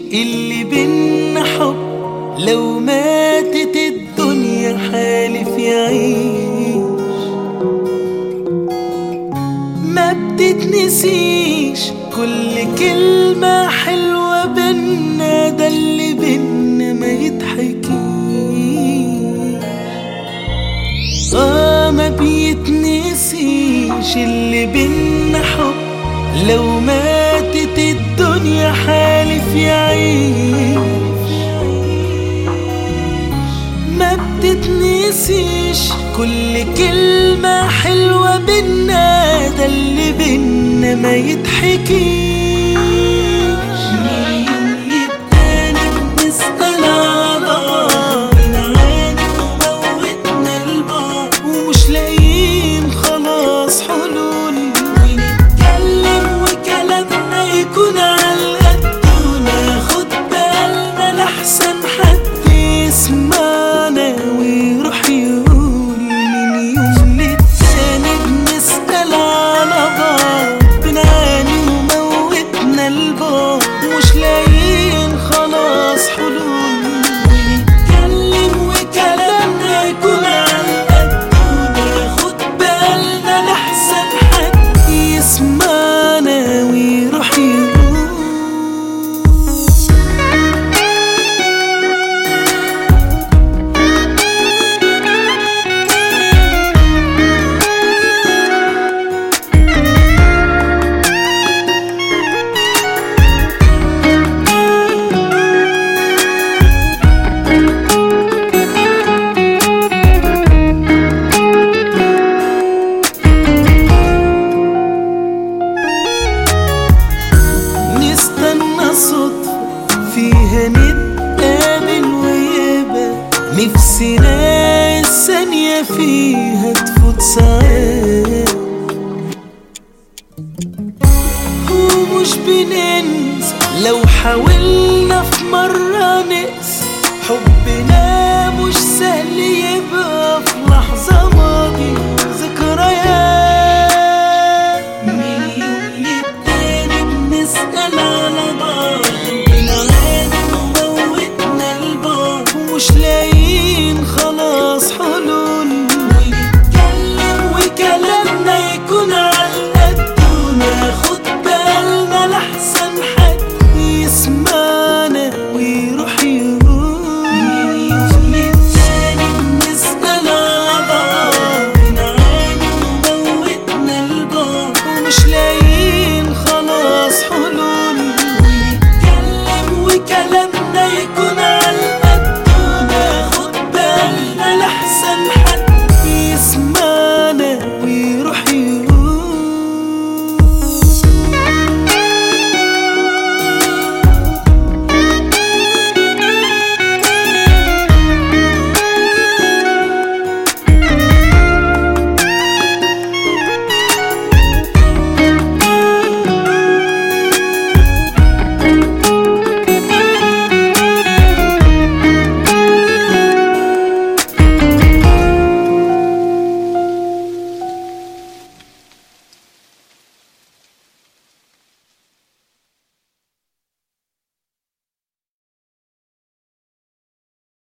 اللي بينا حب لو ماتت الدنيا حالف يعيش ما بتتنسيش كل كلمة حلوة بينا ده اللي بينا ما يتحكيش اه ما بيتنسيش اللي بينا حب لو ماتت الدنيا حالف يعيش ما بتتنسيش كل كلمة حلوة بينا ده اللي بينا ما يتحكيش من يوم للتاني بنسأل على بعض بنعاني وموتنا البعض ومش لاقيين خلاص حلول ونتكلم وكلامنا يكون على القد وناخد بالنا لأحسن حد يسمعنا ويروح يقول من يوم للتاني بنسأل على بعض بنعاني وموتنا البعض مش لاقيين خلاص حلول ونتكلم وكلامنا يكون على القد وناخد بالنا لأحسن حد يسمعنا ويروح يقول نستنى صدفة فيها نتقابل ويبقى نفسنا الثانية فيها تفوت ساعات ومش بننسى لو حاولنا في مرة نقسى حبنا مش سهل يبقى في لحظة ماضي